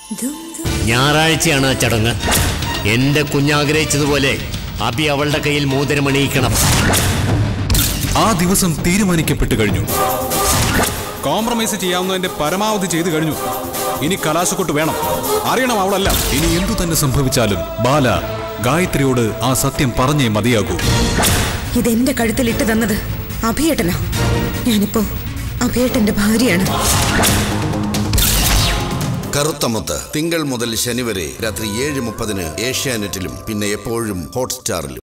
ഞായറാഴ്ചയാണ് ആ ചടങ്ങ് എന്റെ കുഞ്ഞാഗ്രഹിച്ചതുപോലെ അബി അവളുടെ കയ്യിൽ മോതിരമണിയിക്കണം ആ ദിവസം തീരുമാനിക്കപ്പെട്ടു കഴിഞ്ഞു കോംപ്രമൈസ് ചെയ്യാവുന്നതിന്റെ പരമാവധി ചെയ്തു കഴിഞ്ഞു ഇനി കലാശക്കൊട്ട് വേണം അറിയണം അവളല്ല ഇനി എന്തു തന്നെ സംഭവിച്ചാലും ബാല ഗായത്രിയോട് ആ സത്യം പറഞ്ഞേ മതിയാകൂ ഇതെന്റെ കഴുത്തിൽ ഇട്ട് തന്നത് അഭിയേട്ടനാ ഞാനിപ്പോ അഭിയേട്ടന്റെ ഭാര്യയാണ് കറുത്തമുത്ത് തിങ്കൾ മുതൽ ശനി വരെ രാത്രി ഏഴ് മുപ്പതിന് ഏഷ്യാനെറ്റിലും പിന്നെ എപ്പോഴും ഹോട്ട്സ്റ്റാറിലും